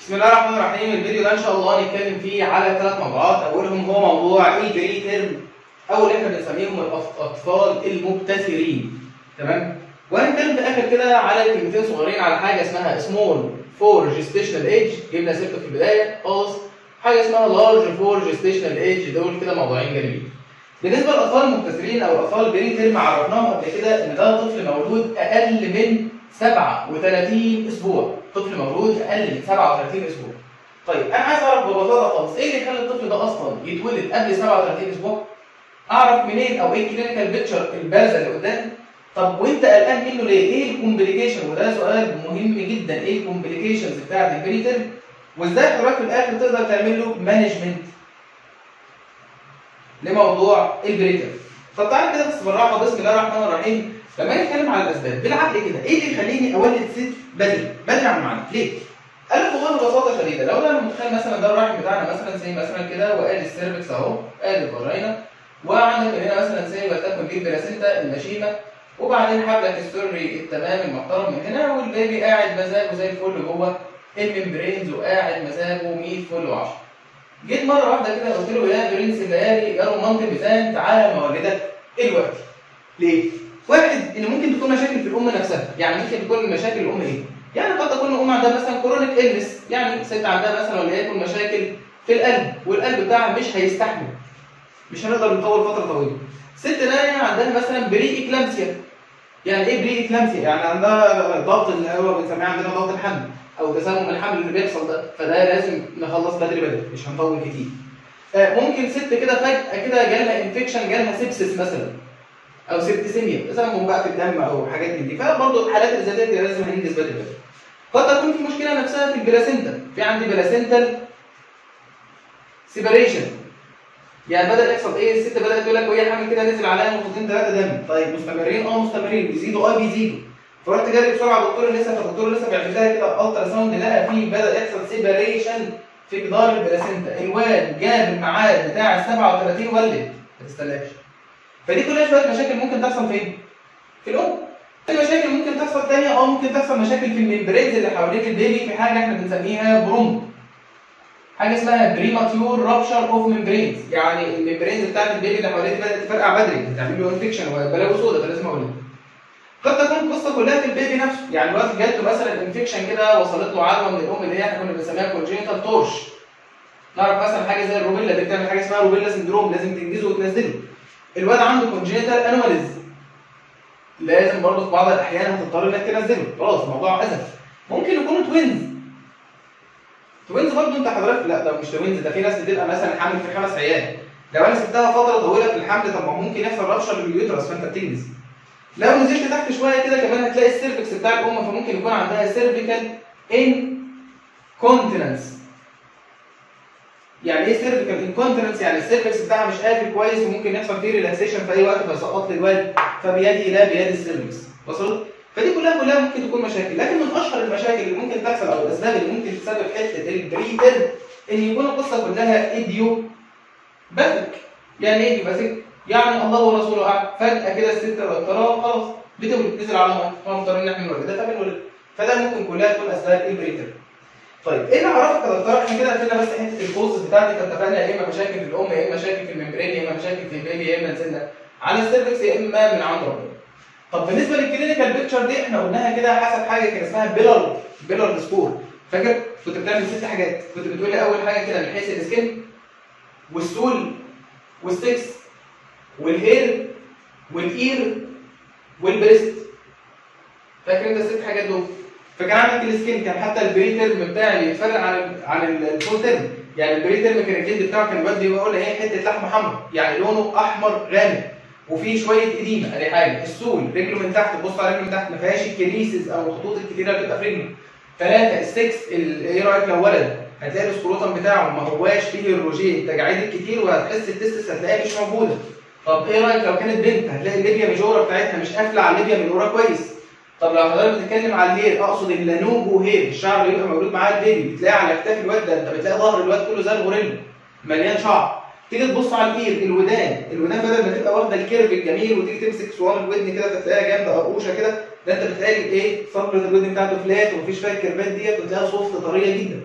بسم الله الرحمن الرحيم الفيديو ده ان شاء الله هنتكلم فيه على ثلاث موضوعات اولهم هو موضوع البري ترم او اللي احنا بنسميهم الاطفال المبتسرين تمام وهنتكلم في الاخر كده على كلمتين صغيرين على حاجه اسمها سمول فور جيستيشنال ايج جبنا سيرته في البدايه خالص حاجه اسمها لارج فور جيستيشنال ايج دول كده موضوعين جانبيين بالنسبه للاطفال المبتسرين او الاطفال البري ترم عرفناهم قبل كده ان ده طفل مولود اقل من 37 اسبوع طفل مولود اقل من 37 اسبوع طيب انا عايز اعرف ببساطه خالص ايه اللي يخلي الطفل ده اصلا يتولد قبل 37 اسبوع اعرف منين او ايه الكلينيكال بيكتشر البارزه اللي قدامي طب وانت قلقان منه ليه ايه الكومبليكيشن وده سؤال مهم جدا ايه الكومبليكيشنز بتاعت البريتر وازاي حضرتك في الاخر تقدر تعمل له مانجمنت لموضوع البريتر طب تعالى كده بس بالراحه بسم الله الرحمن الرحيم لما نيجي نتكلم على الاسباب بالعقل كده ايه اللي يخليني اولد ست بدري بدري عن الميعاد ليه؟ قال لك والله ببساطه شديده لو انا متخيل مثلا ده الرحم بتاعنا مثلا زي مثلا كده وادي السيرفكس اهو ادي الفاجينا وعندك هنا مثلا زي ولتكن دي البلاسينتا المشيمه وبعدين حبلك السري التمام المحترم من هنا والبيبي قاعد مزاجه زي الفل جوه الممبرينز وقاعد مزاجه 100 فل و10 جيت مره واحده كده قلت له يا برنس الليالي يا رومانت الميزان تعالى مولدك دلوقتي ليه؟ واحد ان ممكن تكون مشاكل في الام نفسها يعني ممكن تكون مشاكل الام ايه يعني قد تكون الام عندها مثلا كرونيك النس يعني ست عندها مثلا وليكن مشاكل في القلب والقلب بتاعها مش هيستحمل مش هنقدر نطول فتره طويله ست ثانيه عندها مثلا بري اكلامسيا يعني ايه بري اكلامسيا يعني عندها ضغط اللي هو بنسميه عندنا ضغط الحمل او تسمم الحمل اللي بيحصل ده فده لازم نخلص بدري بدري مش هنطول كتير آه ممكن ست كده فجاه كده جالها انفكشن جالها سيبسس مثلا او سيبتسيميا تسمم بقى في الدم او حاجات من دي فبرضه الحالات اللي زي دي لازم هننجز بدري بدري قد تكون في مشكله نفسها في البلاسينتا في عندي بلاسينتال سيبريشن يعني بدا يحصل ايه الست بدات تقول لك وهي حامل كده نزل عليها نقطتين ثلاثه دم طيب مستمرين اه مستمرين بيزيدوا اه بيزيدوا فرحت جاري بسرعه دكتور النساء فالدكتور النساء بيعمل لها كده الترا ساوند لقى فيه بدا يحصل سيبريشن في جدار البلاسينتا الواد جاب الميعاد بتاع ال 37 ولد ما تستناش فدي كلها شويه مشاكل ممكن تحصل فين؟ في الام. في مشاكل ممكن تحصل ثانيه اه ممكن تحصل مشاكل في الممبرينز اللي حوالين البيبي في حاجه احنا بنسميها بروم. حاجه اسمها بريماتيور رابشر اوف ممبرينز يعني الممبرينز بتاعت البيبي اللي حواليه بدات تفرقع بدري بتعمل له انفكشن وبلاوي سودا فلازم اقول قد تكون القصه كلها في البيبي نفسه يعني الوقت جات له مثلا انفكشن كده وصلت له عدوى من الام اللي هي احنا كنا بنسميها كونجينيتال تورش نعرف مثلا حاجه زي الروبيلا دي بتعمل حاجه اسمها روبيلا سندروم لازم تنجزه وتنزله الواد عنده كونجينيتال انوماليز لازم برضه في بعض الاحيان هتضطر انك تنزله خلاص الموضوع اسف ممكن يكونوا توينز توينز برضه انت حضرتك لا ده مش توينز ده في ناس بتبقى مثلا حامل في خمس عيال لو انا سبتها فتره طويله في الحمل طب ما ممكن يحصل رابشر لليوترس فانت بتنجز لو نزلت تحت شويه كده كمان هتلاقي السيرفكس بتاع الام فممكن يكون عندها سيرفيكال ان كونتيننس يعني ايه سيرفيكال انكونتيننس يعني السيرفكس بتاعها مش قافل كويس وممكن يحصل فيه ريلاكسيشن في اي وقت فيسقط لي الوالد فبيدي لا بيد السيرفكس وصلت فدي كلها كلها ممكن تكون مشاكل لكن من اشهر المشاكل اللي ممكن تحصل او الاسباب اللي ممكن تسبب حته البريتر ان يكون القصه كلها ايديو باثيك يعني ايه باثيك يعني الله ورسوله اعلم فجاه كده الست ترى خلاص بتولد تنزل على ميه فمضطرين ان احنا نولدها فبنولد فده ممكن كلها تكون اسباب البريتر طيب ايه اللي عرفك يا دكتور احنا كده قفلنا بس حته الكوزز بتاعتي فاتفقنا يا اما مشاكل في الام يا اما مشاكل في الممبرين يا اما مشاكل في البيبي يا اما نزلنا على السيرفكس يا اما من عند ربنا. طب بالنسبه للكلينيكال بيكتشر دي احنا قلناها كده حسب حاجه كان اسمها بيلر بيلر سكور فاكر كنت بتعمل ست حاجات كنت بتقول لي اول حاجه كده من حيث السكن والسول والستكس والهير والاير والبريست فاكر انت الست حاجات دول فكان عندك السكين كان حتى البري تيرم بتاعي يتفرق عن عن الفول تيرم يعني البري تيرم كان الجلد بتاعه كان بيودي يقول ايه حته لحمه حمراء يعني لونه احمر غامق وفي شويه اديمه ادي حاجه السول رجله من تحت تبص على رجله من تحت ما فيهاش الكريسز او الخطوط الكتيره اللي بتبقى في رجله ثلاثه السكس ايه رايك لو ولد هتلاقي السكروتم بتاعه ما هواش فيه الروجيه التجاعيد الكتير وهتحس التستس هتلاقيها مش موجوده طب ايه رايك لو كانت بنت هتلاقي الليبيا ميجورا بتاعتها مش قافله على الليبيا من ورا كويس طب لو حضرتك بتتكلم على الهير اقصد اللانوبو هير الشعر اللي بيبقى موجود معاه البيبي بتلاقيه على اكتاف الواد ده انت بتلاقي ظهر الواد كله زي الغوريلا مليان شعر تيجي تبص على الاير الودان الودان بدل ما تبقى واخده الكيرف الجميل وتيجي تمسك صوان الودن كده فتلاقيها جامده قرقوشه كده ده انت بتلاقي ايه صفرة الودن بتاعته فلات ومفيش فيها الكيرفات ديت وتلاقيها صوفت طريه جدا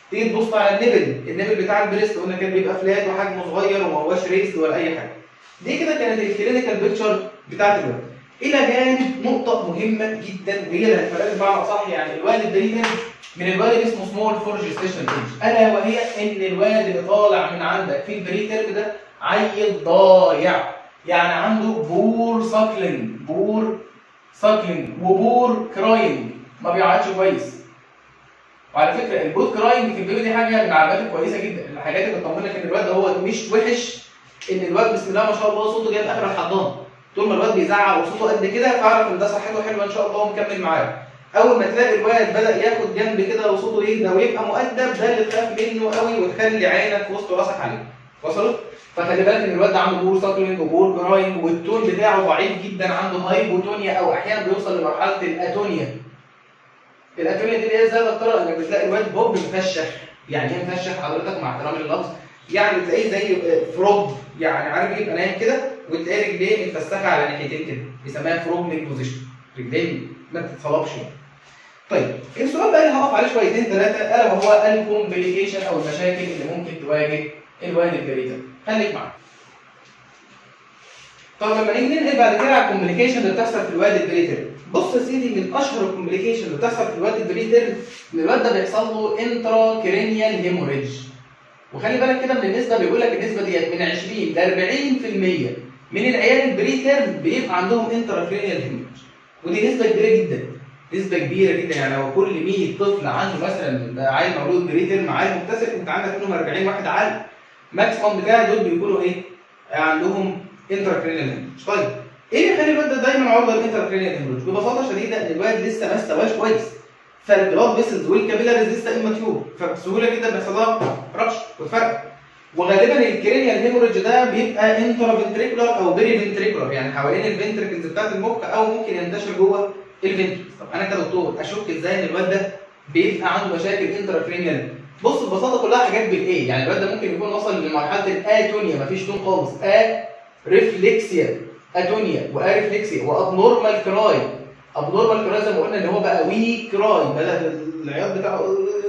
تيجي تبص على النبل النبل بتاع البريست قلنا كان بيبقى فلات وحجمه صغير وما هوش ريزد ولا اي حاجه دي كده كانت الكلينيكال بيكتشر بتاعت الواد الى جانب نقطه مهمه جدا وهي اللي هتفرق بمعنى صح يعني الواد البريتن من الواد اللي اسمه سمول فور جيستيشن ايج الا وهي ان الواد اللي طالع من عندك في البريترم ده عيل ضايع يعني عنده بور ساكلينج بور ساكلينج وبور كراينج ما بيقعدش كويس وعلى فكره البوت كراينج في البيبي دي حاجه من العلامات الكويسه جدا الحاجات اللي بتطمنك ان الواد هو مش وحش ان الواد بسم الله ما شاء الله صوته جايب اخر الحضانه طول ما الواد بيزعق وصوته قد كده فاعرف ان ده صحته حلوه ان شاء الله ومكمل معاك اول ما تلاقي الواد بدا ياخد جنب كده وصوته يهدى ويبقى مؤدب ده اللي تخاف منه قوي وتخلي عينك في وسط راسك عليه وصلت فخلي بالك ان الواد ده عنده بور ساكلينج وبور كراينج والتون بتاعه ضعيف جدا عنده هايبوتونيا او احيانا بيوصل لمرحله الاتونيا الاتونيا دي اللي هي زي الدكتوره انك بتلاقي الواد بوب مفشخ يعني ايه مفشخ حضرتك مع احترامي لللفظ يعني بتلاقيه زي فروج يعني عارف يبقى نايم كده وتلاقي رجليه متفسخه على ناحيتين كده بيسموها فروج ليج بوزيشن رجليه ما بتتصلبش يعني. طيب السؤال بقى اللي هقف عليه شويتين ثلاثه الا وهو الكومبليكيشن او المشاكل اللي ممكن تواجه الواد الجريتر خليك معايا طب لما نيجي ننقل بعد كده على الكومبليكيشن اللي بتحصل في الواد البريتر بص يا سيدي من اشهر الكومبليكيشن اللي بتحصل في الواد البريتر ان الواد ده بيحصل له انترا كرينيال هيموريدج وخلي بالك كده من النسبه بيقول لك النسبه ديت من 20 ل 40% من العيال البريتر بيبقى عندهم انترا كرينيال هيموريدج ودي نسبه كبيره جدا نسبه كبيره جدا يعني لو كل 100 طفل عنده مثلا عيل مولود بريتر عيل مكتسب انت عندك منهم 40 واحد عالم ماكسيموم بتاع دول بيكونوا ايه؟ عندهم انتراكرينيال هيموريدج طيب ايه اللي يخلي الواد ده دايما عرضه للانتراكرينيال هيموريدج؟ ببساطه شديده ان الواد لسه ما استواش كويس فالبلاد فيسلز والكابيلاريز لسه اماتيور فبسهوله جدا بيحصل لها رش وتفرق وغالبا الكرينيال هيموريدج ده بيبقى انترا فنتريكولار او بيري فنتريكولار يعني حوالين الفنتركلز بتاعت المخ او ممكن ينتشر جوه الفنتركلز طب انا كدكتور اشك ازاي ان الواد ده بيبقى عنده مشاكل انتراكرينيال بص ببساطه كلها حاجات بالايه يعني الواد ده ممكن يكون وصل لمرحله الاتونيا مفيش تون خالص ا ريفلكسيا اتونيا واريفلكسيا وابنورمال كراي ابنورمال كراي زي ما قلنا ان هو بقى ويك كراي بدا العياط بتاعه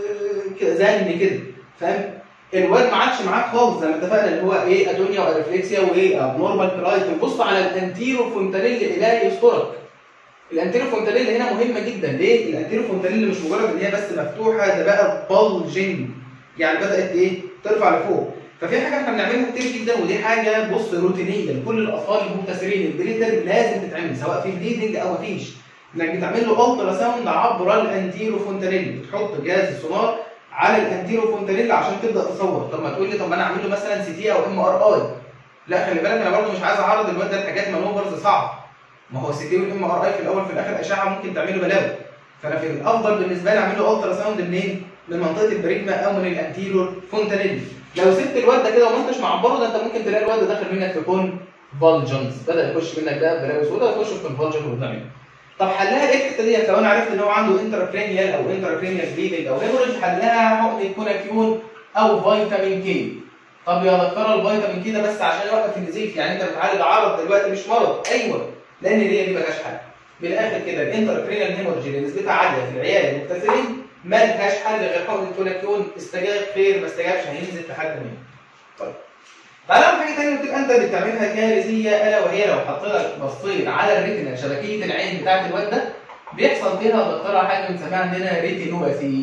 كده زن كده فاهم الواد ما عادش معاك خالص زي ما اتفقنا اللي هو ايه اتونيا واريفلكسيا وايه ابنورمال كراي تبص على الانتيرو فونتانيل الهي يسترك الانتيرو فونتانيل هنا مهمه جدا ليه؟ الانتيرو فونتانيل مش مجرد ان هي بس مفتوحه ده بقى بلجنج يعني بدات ايه؟ ترفع لفوق ففي حاجه احنا بنعملها كتير جدا ودي حاجه بص روتينيه لكل الاطفال المبتسرين البريتر لازم تتعمل سواء في بليدنج او مفيش انك بتعمل له الترا ساوند عبر الانتيرو فونتانيل بتحط جهاز السونار على الانتيرو فونتانيل عشان تبدا تصور طب ما تقول لي طب ما انا اعمل له مثلا سي تي او ام ار اي لا خلي بالك انا برضه مش عايز اعرض الواد ده لحاجات مانوفرز صعب ما هو السي تي والام ار اي في الاول في الاخر اشعه ممكن تعمل له بلاوي فانا في الافضل بالنسبه لي اعمل له الترا ساوند منين؟ من منطقه البريجما او من الانتيرور فونتانيل لو سبت الواد ده كده وما انتش معبره ده انت ممكن تلاقي الواد ده داخل منك في كون فالجنز بدا يخش منك ده بلاوي سودا يخش في كونفالجن قدامي طب حلها ايه الحته ديت لو انا عرفت ان هو عنده انتراكرينيال او انتراكرينيال بليدنج او هيموريج حلها حقن كوناكيون او فيتامين كي طب يا دكتوره الفيتامين كي ده بس عشان يوقف النزيف يعني انت بتعالج عرض دلوقتي مش مرض ايوه لان دي دي ملهاش حل بالاخر كده الانتراكرينيال هيموريج اللي نسبتها عاليه في العيال المبتسرين ملهاش حل غير حقن الكوناكيون استجاب خير ما استجابش هينزل لحد ما طيب تعالى حاجه ثانيه بتبقى انت بتعملها كارثيه الا وهي لو حطيت بصيت على الريتنا شبكيه العين بتاعت الواد ده بيحصل فيها دكتوره حاجه بنسميها عندنا ريتينوباثي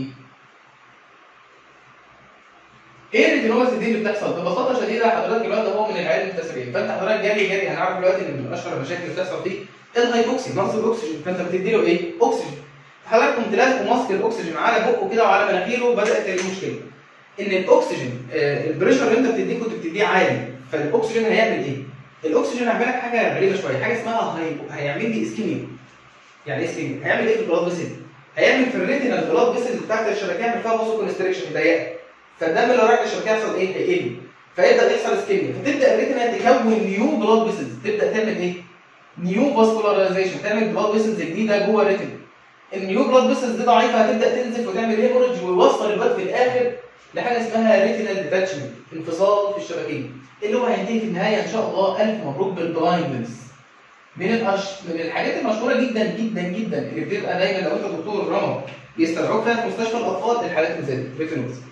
ايه الريتينوباثي دي اللي بتحصل؟ ببساطه شديده حضرتك الواد ده هو من العيال المبتسرين فانت حضرتك جري جري هنعرف دلوقتي ان من اشهر المشاكل اللي بتحصل فيه الهايبوكسي نقص الاكسجين فانت بتدي له ايه؟ اكسجين حضرتك قمت لازق ماسك الاكسجين على بقه كده وعلى مناخيره بدات المشكله ان الاكسجين آه البريشر اللي انت بتديه كنت بتديه عالي فالاكسجين هيعمل ايه؟ الاكسجين هيعمل لك حاجه غريبه شويه حاجه اسمها هايبو هيعمل لي اسكيميا يعني ايه اسكيميا؟ هيعمل ايه في البلاد فيسل؟ هيعمل في الريتنا البلاد فيسل بتاعت الشبكيه يعمل فيها بوسو كونستريكشن ضيقه فالدم اللي رايح للشبكيه يحصل ايه؟ هيقل فيبدا يحصل اسكيميا فتبدا الريتنا تكون نيو بلاد فيسلز تبدا تعمل ايه؟ نيو فاسكولاريزيشن تعمل بلاد فيسلز جديده جوه الريتنا النيو بلاد فيسلز دي ضعيفه هتبدا تنزل وتعمل هيموريدج ويوصل الواد في الاخر لحاجه اسمها ريتينال ديتاتشمنت انفصال في الشبكيه اللي هو هينتهي في النهايه ان شاء الله الف مبروك بالبلايندنس من الأش... من الحاجات المشهوره جدا جدا جدا اللي بتبقى دايما لو انت دكتور رمى بيستدعوك فيها في مستشفى الاطفال الحالات اللي زي ريتينوز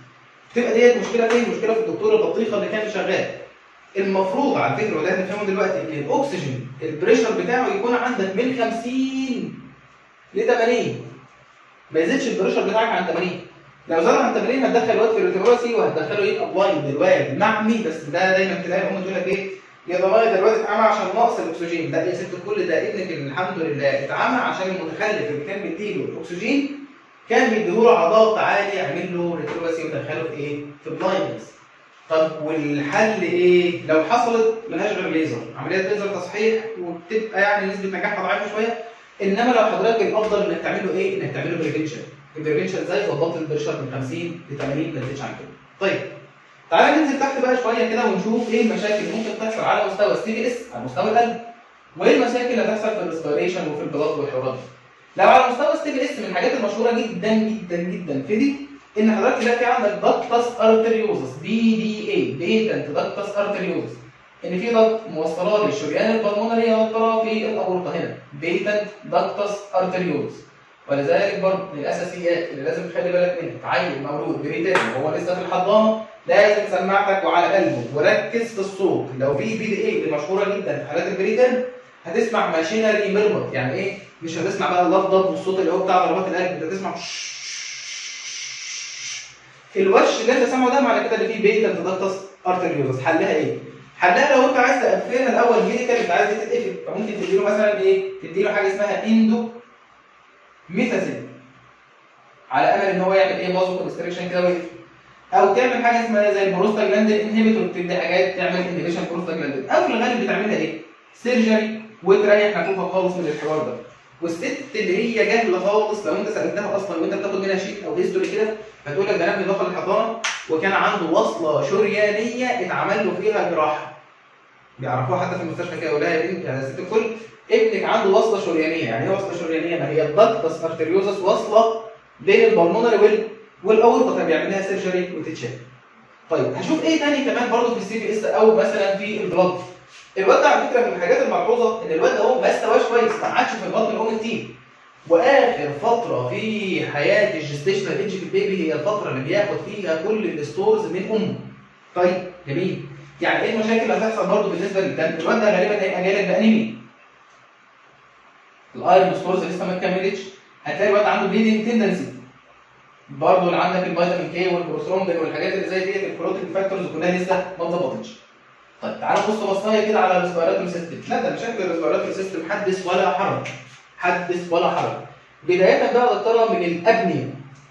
تبقى ديت مشكله فين؟ مشكله في الدكتور البطيخه اللي كان شغال المفروض على فكره وده هنفهمه دلوقتي ان الاكسجين البريشر بتاعه يكون عندك من 50 ل 80 ما يزيدش البريشر بتاعك عن 80 لو زاد عن 80 هتدخل الواد في الريتروسي وهتدخله يبقى بلايند الواد معمي بس ده دايما تلاقي الام تقول لك ايه يا ضمايا ده الواد اتعمى عشان نقص الاكسجين لا يا ست الكل ده ابنك الحمد لله اتعمى عشان المتخلف اللي كان بيديله الاكسجين كان بيديله عضلات عالي يعمل له ريتروسي ويدخله في ايه؟ في بلايندنس طب والحل ايه؟ لو حصلت ملهاش غير ليزر، عمليه ليزر تصحيح وبتبقى يعني نسبه نجاحها ضعيفه شويه، انما لو حضرتك الافضل انك تعمله ايه؟ انك تعمله بريفنشن. البريفنشن ازاي؟ ظبطت البريشر من 50 ل 80 ما تزيدش عن كده. طيب تعالى ننزل تحت بقى شويه كده ونشوف ايه المشاكل اللي ممكن تحصل على مستوى السي بي اس على مستوى القلب. وايه المشاكل اللي هتحصل في الريسبيريشن وفي البلاط والحوارات دي. لو على مستوى السي بي اس من الحاجات المشهوره جدا جدا جدا في دي ان حضرتك تلاقي في عندك دكتس ارتريوزس بي دي اي بيتنت دكتس ارتريوزس ان في ضغط موصله للشريان البلمونري والطرا في الاورطه هنا بيتنت دكتس ارتريوزس ولذلك برضه من الاساسيات اللي لازم تخلي بالك منها عيل مولود بريتاني وهو لسه في الحضانه لازم سماعتك وعلى قلبه وركز في الصوت لو في بي دي اي اللي مشهوره جدا في حالات البريتان هتسمع ماشينري ميرمر يعني ايه مش هتسمع بقى اللفظ والصوت اللي هو بتاع ضربات القلب انت هتسمع الوش اللي انت سامعه ده معنى كده ان في بيتا تدكتس ارتريوزس حلها ايه؟ حلها لو انت عايز تقفلها الاول ميديكال انت عايز تتقفل فممكن تديله مثلا ايه؟ تديله حاجه اسمها اندو ميثازين على امل ان هو يعمل ايه بازو كونستريكشن كده ويقفل او تعمل حاجه اسمها زي البروستاجلاندين انهبيتور بتدي حاجات تعمل انهبيشن بروستاجلاندين او في الغالب بتعملها ايه؟ سيرجري وتريح نفوخها خالص من الحوار ده والست اللي هي جاهله خالص لو انت سالتها اصلا وانت بتاخد منها شيت او هيستوري كده هتقول لك ده انا ابني دخل الحضانه وكان عنده وصله شريانيه اتعمل له فيها جراحه بيعرفوها حتى في المستشفى كده يقول لها يا بنتي يا ست الكل ابنك عنده وصله شريانيه يعني ايه وصله شريانيه ما هي الدكتس ارتريوزس وصله بين البلمونري وال والاورطه فبيعمل لها سيرجري وتتشال طيب هشوف ايه تاني كمان برضه في السي في اس او مثلا في البلاد الواد ده على فكره من الحاجات الملحوظه ان الواد ده هو ما استواش كويس ما عادش في البطن الام كتير واخر فتره في حياه الجستيشنال ايدج في البيبي هي الفتره اللي بياخد فيها كل الستورز من امه طيب جميل يعني ايه المشاكل اللي هتحصل برضه بالنسبه للدم الواد ده غالبا هيبقى جاي لك بانيميا الايرون ستورز لسه ما اتكملتش هتلاقي الواد عنده بليدنج تندنسي برضه اللي عندك الفيتامين كي والبروثرومبين والحاجات اللي زي ديت البروتين فاكتورز كلها لسه ما اتظبطتش طيب تعالى بص بصايه كده على الريسبيراتوري سيستم لا ده مشاكل الريسبيراتوري سيستم حدث ولا حرج حدث ولا حرج بدايه بقى يا دكتوره من الابنيه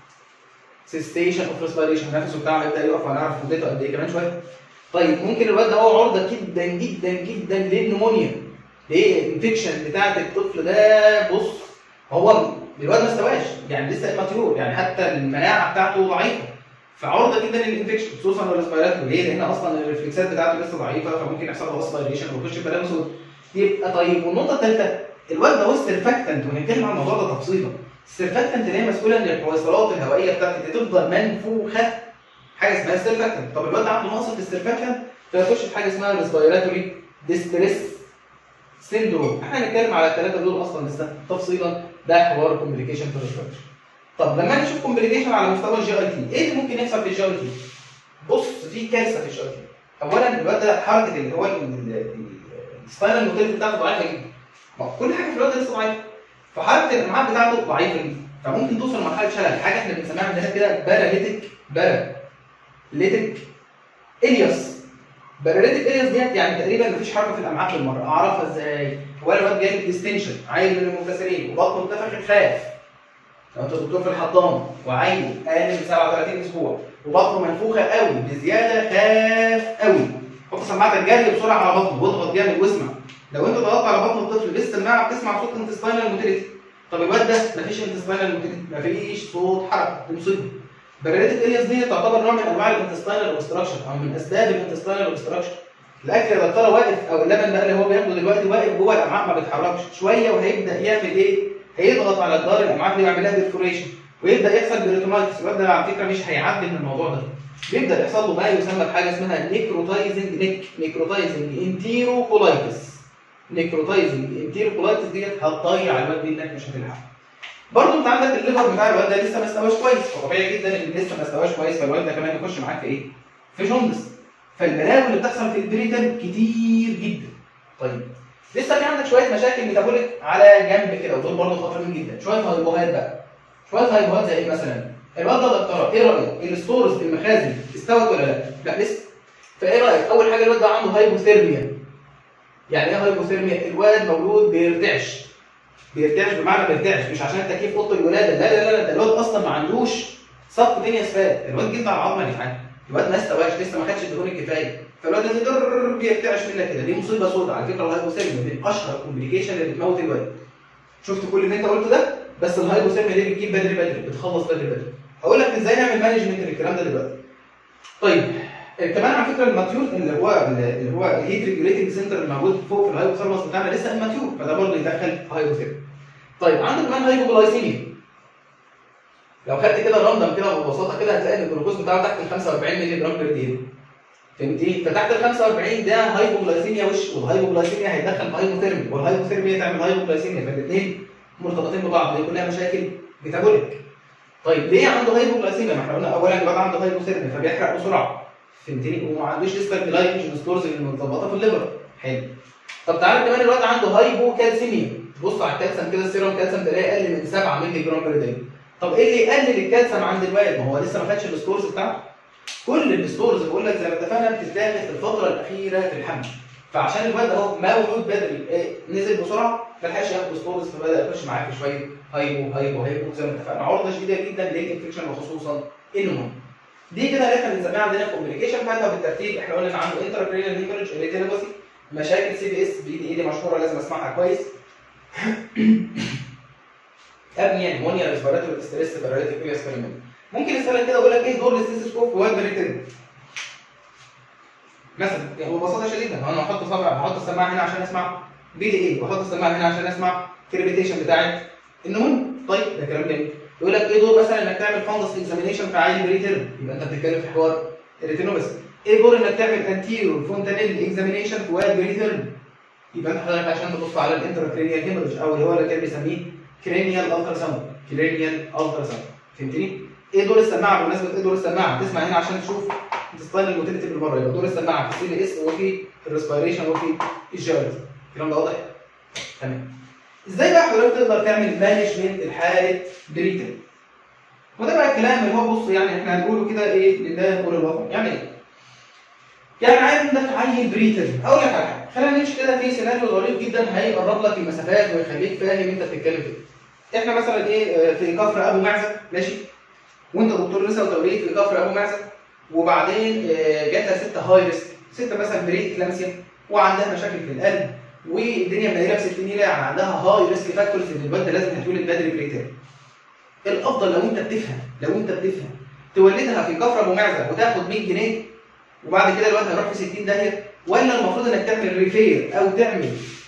سيستيشن اوف ريسبيريشن نفسه بتاعه يبدا يقف هنعرف مدته قد ايه كمان شويه طيب ممكن الواد ده هو عرضه جدا جدا جدا للنمونيا ليه الانفكشن بتاعت الطفل ده بص هو الواد ما استواش يعني لسه اماتيور يعني حتى المناعه بتاعته ضعيفه فعرضه جدا للانفكشن خصوصا الريسبيراتوري ليه؟ لان اصلا الريفلكسات بتاعته لسه ضعيفه فممكن يحصل له اسبيريشن ويخش في بلاغ سود يبقى طيب والنقطه الثالثه الواد ده هو السرفاكتنت وهنتكلم عن الموضوع ده تفصيلا السرفاكتنت اللي هي مسؤوله ان الحويصلات الهوائيه بتاعتك تفضل منفوخه حاجه اسمها السرفاكتنت طب الواد ده عنده نقص في السرفاكتنت فيخش في حاجه اسمها ريسبيراتوري ديستريس سيندروم احنا هنتكلم على الثلاثه دول اصلا لسه تفصيلا ده حوار كومبليكيشن في الريسبيراتوري طب لما نشوف كومبليكيشن على مستوى الجي اي تي ايه اللي ممكن يحصل في الجي اي تي بص في كارثه في الجي اي تي اولا الواد ده حركه اللي هو السباينال موتيل بتاعته ضعيفه جدا ما كل حاجه في الواد ده لسه ضعيفه فحركه الامعاء بتاعته ضعيفه جدا فممكن توصل لمرحله شلل حاجه احنا بنسميها عندنا كده باراليتيك باراليتيك الياس باراليتيك الياس ديت يعني تقريبا مفيش حركه في الامعاء بالمره اعرفها ازاي؟ هو الواد جاي ديستنشن عيل من المنكسرين وبطنه انتفخ خاف لو انت دكتور في الحضانه وعيل اقل من 37 اسبوع وبطنه منفوخه قوي بزياده خاف قوي حط سماعتك جري بسرعه على بطنه واضغط جامد واسمع لو انت ضغطت على بطن الطفل بالسماعه بتسمع صوت انتستاينال موتيليتي طب الواد ده مفيش انتستاينال موتيليتي مفيش صوت حركه دي مصيبه بريدة الياس دي تعتبر نوع من انواع الانتستاينال اوبستراكشن او من اسباب الانتستاينال اوبستراكشن الاكل يا دكتوره واقف او اللبن بقى اللي هو بياخده دلوقتي واقف جوه الامعاء ما بيتحركش شويه وهيبدا يعمل ايه؟ هيضغط على جدار الامعاء دي ويعمل لها ديفوريشن ويبدا يحصل بريتومايتس الواد ده على فكره مش هيعدي من الموضوع ده بيبدا يحصل له ما يسمى بحاجه اسمها نيكروتايزنج نيك نيكروتايزنج انتيرو كولايتس نيكروتايزنج انتيرو كولايتس ديت هتضيع الواد منك مش هتلحق برضه انت عندك الليفر بتاع الواد ده لسه ما استواش كويس فطبيعي جدا ان لسه ما استواش كويس فالواد ده كمان يخش معاك في ايه؟ في جوندس فالبلاوي اللي بتحصل في البريتال كتير جدا طيب لسه في عندك شويه مشاكل ميتابوليك على جنب كده ودول برضه خطرين جدا شويه هايبوهات بقى شويه هايبوهات زي ايه مثلا الواد ده دكتوره ايه رايك الستورز المخازن استوت ولا لا لا لسه فايه رايك اول حاجه الواد ده عنده هايبوثيرميا يعني ايه هايبوثيرميا الواد مولود بيرتعش بيرتعش بمعنى بيرتعش مش عشان التكييف اوضه الولاده لا لا لا ده الواد اصلا ما عندوش سبق دنيا اسفاد الواد جدا على العظمه يا جدعان الواد ما استواش لسه ما خدش الدهون الكفايه فالواد اللي در بيرتعش منك كده دي مصيبه سوداء على فكره الهايبوثيرميا دي اشهر كومبليكيشن اللي بتموت الواد شفت كل اللي انت قلته ده بس الهايبوثيرميا دي بتجيب بدري بدري بتخلص بدري بدري هقول لك ازاي نعمل مانجمنت للكلام ده دلوقتي طيب كمان على فكره الماتيور اللي هو اللي هو الهيت ريجوليتنج سنتر الموجود فوق في الهايبوثيرمس بتاعنا لسه اماتيور فده برضه يدخل هايبوثيرميا طيب عندك كمان هايبوجلايسيميا لو خدت كده راندم كده ببساطه كده هتلاقي ان الجلوكوز بتاعه تحت ال 45 مللي جرام بير دقيقه فهمتني؟ فتحت ال 45 ده هايبوجلايسيميا وش والهايبوجلايسيميا هيدخل في هايبوثيرميا والهايبوثيرميا تعمل هايبوجلايسيميا فالاثنين مرتبطين ببعض دي كلها مشاكل ميتابوليك طيب ليه عنده هايبوجلايسيميا؟ ما احنا قلنا اولا الواد عنده هايبوثيرميا فبيحرق بسرعه فهمتني؟ وما عندوش لسه الجلايكوجين ستورز اللي متظبطه في الليفر حلو طب تعالى كمان الواد عنده هايبوكالسيميا بص على الكالسيوم كده السيروم كالسيوم تلاقيه اقل من 7 مللي جرام بير داي طب ايه اللي يقلل الكالسيوم عند الواد؟ ما هو لسه ما خدش الستورز بتاعته كل الستورز بقول لك زي ما اتفقنا بتتاخد في الفتره الاخيره في الحمل فعشان الواد اهو مولود بدري إيه نزل بسرعه ما لحقش ياخد ستورز فبدا يخش معاه في شويه هايبو هايبو هايبو زي ما اتفقنا عرضه شديده جدا للانفكشن وخصوصا النمو دي كده اللي احنا بنسميها عندنا كومبليكيشن فاتها بالترتيب احنا قلنا ان عنده انتراكرينال هيموريدج ريتينوباثي مشاكل سي بي اس بي دي اي دي مشهوره لازم اسمعها كويس ابني نمونيا ريسبيراتوري ستريس باراليتيك كيوس ممكن اسالك كده اقول لك ايه دور الاستيثوسكوب في واد بريتن مثلا يعني ببساطه شديده انا هحط صبع هحط السماعه هنا عشان اسمع بي دي ايه واحط السماعه هنا عشان اسمع كريبيتيشن بتاعت النمون طيب ده كلام جميل يقول لك ايه دور مثلا انك تعمل فانجس اكزامينيشن في عيل بريتن يبقى انت بتتكلم في حوار الريتينوباثي ايه دور انك تعمل انتيرو فونتانيل اكزامينيشن في واد بريتن يبقى انت حضرتك عشان تبص على الانتراكرينيال هيموريج او اللي هو اللي كان بيسميه كرينيال الترا ساوند كرينيال الترا ساوند فهمتني؟ ايه دور السماعه بمناسبه ايه دور السماعه؟ تسمع هنا عشان تشوف تستايل الموتيليتي بالمره يبقى دور السماعه في السي بي اس وفي الريسبيريشن وفي الجيرز الكلام ده واضح؟ تمام ازاي بقى حضرتك تقدر تعمل مانجمنت لحاله بريتن؟ وده بقى الكلام اللي هو بص يعني احنا هنقوله كده ايه لله وللوطن يعني ايه؟ يعني عندك عيل بريتن اقول لك على حاجه خلينا نمشي كده في سيناريو ظريف جدا هيقرب لك المسافات ويخليك فاهم انت بتتكلم في ايه احنا مثلا ايه في كفر ابو معزه ماشي وانت دكتور نساء وتوليد في كفر ابو معزه وبعدين جات لها ست هاي ريسك ست مثلا بريك كلامسيا وعندها مشاكل في القلب والدنيا منيله ب 60 يعني عندها هاي ريسك فاكتورز ان الواد لازم هتولد بدري بريتير الافضل لو انت بتفهم لو انت بتفهم تولدها في كفر ابو معزه وتاخد 100 جنيه وبعد كده الواد هيروح في 60 داهيه ولا المفروض انك تعمل ريفير او تعمل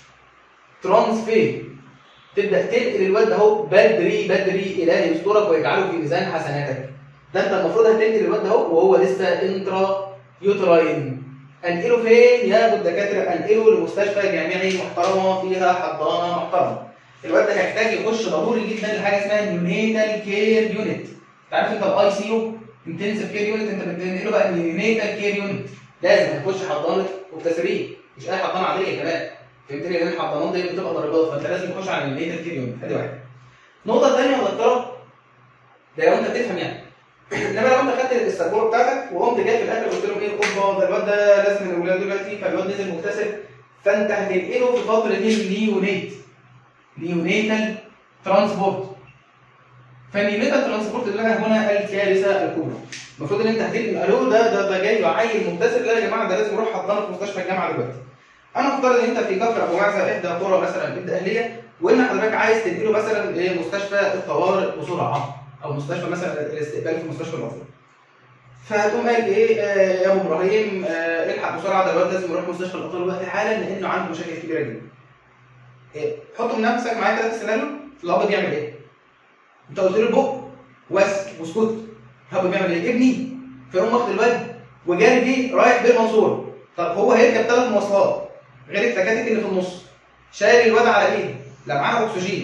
ترانسفير تبدا تنقل الواد اهو بدري بدري الهي يسترك ويجعله في ميزان حسناتك ده انت المفروض هتنقل الواد اهو وهو لسه انترا يوتراين انقله فين يا ابو الدكاتره انقله لمستشفى جامعي محترمه فيها حضانه محترمه الواد ده هيحتاج يخش ضروري جدا لحاجه اسمها نيونيتال كير يونت انت عارف انت الاي سي يو انتنسيف كير يونت انت بتنقله بقى نيونيتال كير يونت لازم هتخش حضانه مبتسرين مش اي حضانه عاديه كمان فهمتني لان الحضانات دي بتبقى درجات فانت لازم تخش على النيتال كير يونت ادي واحد النقطه الثانيه يا دكتوره ده لو انت بتفهم يعني انما لو انت خدت السبوره بتاعتك وقمت جاي في الاخر قلت لهم ايه اوبا ده الواد ده لازم الولاد دلوقتي فالواد نزل مكتسب فانت هتنقله في فتره النيونيت نيونيتال ترانسبورت فالنيونيتال ترانسبورت ده هنا الكارثه الكبرى المفروض ان انت هتنقل الو ده ده ده جاي له عيل مكتسب لا يا جماعه ده لازم يروح حضانه في مستشفى الجامعه دلوقتي انا افترض ان انت في كفر ابو معزه احدى قرى مثلا بنت اهليه وان حضرتك عايز تنقله مثلا لمستشفى الطوارئ بسرعه او مستشفى مثلا الاستقبال في مستشفى الاطفال فهتقوم قايل ايه آه يا ابو ابراهيم آه الحق بسرعه ده الواد لازم يروح مستشفى الاطفال دلوقتي حالا لانه عنده مشاكل كبيره جدا. إيه؟ حط من نفسك معايا كده في السيناريو الاب بيعمل ايه؟ انت قلت له بق بس واسكت الاب بيعمل ايه؟ ابني فيقوم واخد الواد وجاري بيه رايح بيه المنصوره طب هو هيركب ثلاث مواصلات غير التكاتك اللي في النص شايل الواد على ايده لا معاه اكسجين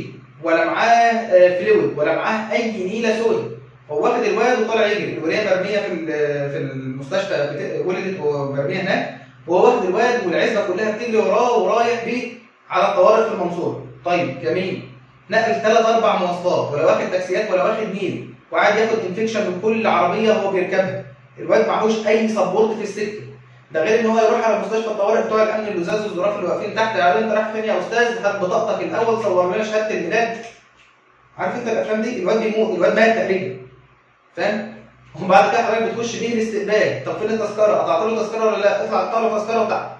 ولا معاه فلويد ولا معاه اي نيله سوداء هو واخد الواد وطالع يجري الوليه مرميه في ال- في المستشفى بت- ولدت ومرميه هناك وهو واخد الواد والعزبه كلها بتجري وراه ورايح بيه على الطوارئ في المنصوره طيب جميل نقل ثلاث اربع مواصلات ولا واخد تاكسيات ولا واخد نيل وقاعد ياخد انفكشن من كل عربيه هو بيركبها الواد معهوش اي سبورت في السكه ده غير ان هو يروح على مستشفى الطوارئ بتوع الامن اللزاز والظراف اللي واقفين تحت قالوا انت رايح فين يا استاذ هات بطاقتك الاول صور لنا شهاده الميلاد عارف انت الافلام دي الواد بيموت الواد مات تقريبا فاهم وبعد كده حضرتك بتخش بيه الاستقبال طب فين التذكره قطعت له تذكره ولا لا اطلع قطع له تذكره وبتاع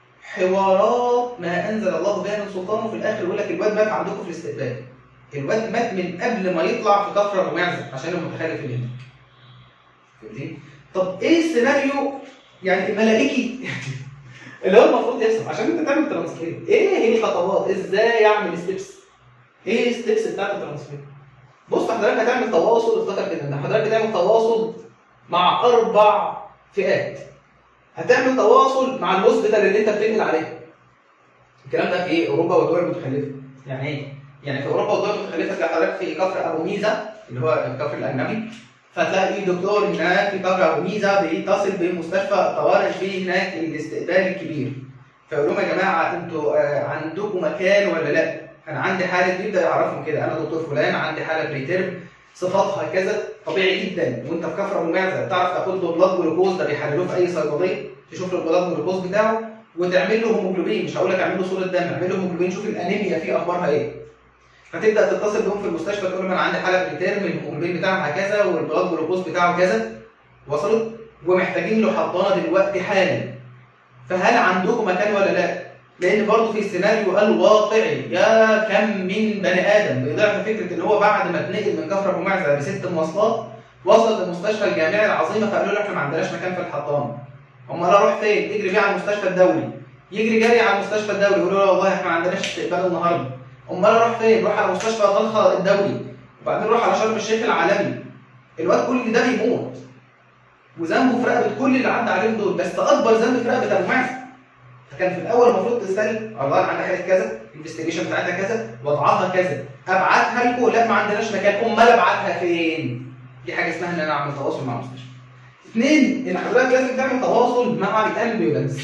حوارات ما انزل الله بها من سلطان وفي الاخر يقول لك الواد مات عندكم في الاستقبال الواد مات من قبل ما يطلع في كفر ابو معزه عشان المتخلف اللي هناك فهمتني؟ طب ايه السيناريو يعني الملائكي اللي هو المفروض يحصل عشان انت تعمل ترانسفير ايه هي الخطوات ازاي اعمل ستيبس ايه الستيبس بتاعت الترانسفير بص حضرتك هتعمل تواصل افتكر كده ان حضرتك هتعمل تواصل مع اربع فئات هتعمل تواصل مع الهوسبيتال اللي انت بتنقل عليه الكلام ده في ايه اوروبا والدول المتخلفه يعني ايه يعني في اوروبا والدول المتخلفه تلاقي حضرتك في كفر ابو ميزه اللي هو الكفر الاجنبي فتلاقي دكتور هناك في كفر ابو ميزه بيتصل بمستشفى الطوارئ في هناك الاستقبال الكبير فيقول لهم يا جماعه انتوا آه، عندكم مكان ولا لا؟ انا عندي حاله بيبدا يعرفهم كده انا دكتور فلان عندي حاله بريتيرم صفاتها كذا طبيعي جدا وانت في كفر ابو معزه تعرف تاخد له بلاد جلوكوز ده بيحللوه في اي صيدليه تشوف له البلاد جلوكوز بتاعه وتعمل له هيموجلوبين مش هقول لك اعمل له صوره دم اعمل له هيموجلوبين شوف الانيميا فيه اخبارها ايه فتبدا تتصل بهم في المستشفى تقول لهم انا عندي حاله بريتيرم الهيموجلوبين بتاعها كذا والبلاد جلوكوز بتاعه كذا وصلت ومحتاجين له حضانه دلوقتي حالا فهل عندكم مكان ولا لا؟ لان برضه في السيناريو الواقعي يا كم من بني ادم بيضيع في فكره ان هو بعد ما اتنقل من كفر ابو معزه بست مواصلات وصل لمستشفى الجامعي العظيمه فقالوا له احنا ما عندناش مكان في الحضانه امال اروح فين؟ يجري بيه على المستشفى الدولي يجري جري على المستشفى الدولي يقولوا له والله احنا ما عندناش استقبال النهارده امال اروح فين؟ روح على مستشفى طلخه الدولي وبعدين روح على شرم الشيخ العالمي الواد كل ده بيموت وذنبه في رقبه كل اللي عدى عليهم دول بس اكبر ذنب في رقبه ابو معزه كان في الاول المفروض تسال الله عندها حاله كذا الانفستيجيشن بتاعتها كذا وضعها كذا ابعتها لكم لا ما عندناش مكان امال ابعتها فين؟ دي حاجه اسمها ان انا اعمل تواصل مع المستشفى. اثنين ان حضرتك لازم تعمل تواصل مع الامبيولانس.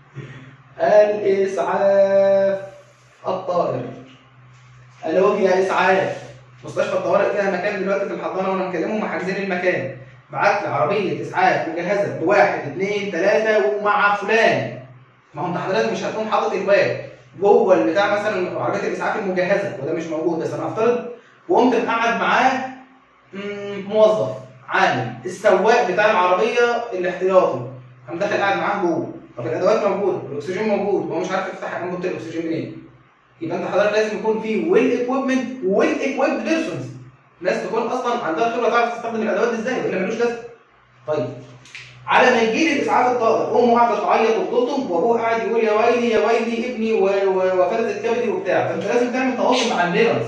الاسعاف الطائر. الو يا اسعاف مستشفى الطوارئ فيها مكان دلوقتي في الحضانه وانا مكلمهم حاجزين المكان. بعت لي عربيه اسعاف مجهزه بواحد اثنين ثلاثه ومع فلان. ما هو انت حضرتك مش هتكون حاطط الباب جوه البتاع مثلا عربيه الاسعاف المجهزه وده مش موجود بس انا افترض وقمت مقعد معاه مم، موظف عامل السواق بتاع العربيه الاحتياطي قام داخل قاعد معاه جوه طب الادوات موجوده الاكسجين موجود وهو مش عارف يفتح انبوبه الاكسجين منين يبقى انت حضرتك لازم يكون في ويل ايكويبمنت ويل ايكويبد بيرسونز ناس تكون اصلا عندها خبره تعرف تستخدم الادوات دي ازاي والا ملوش لازمه طيب على ما يجي لي الاسعاف الطائر امه قاعده تعيط وتلطم وابوه قاعد يقول يا ويلي يا ويلي ابني و- و- وفلتت كبدي وبتاع فانت لازم تعمل تواصل مع النيرز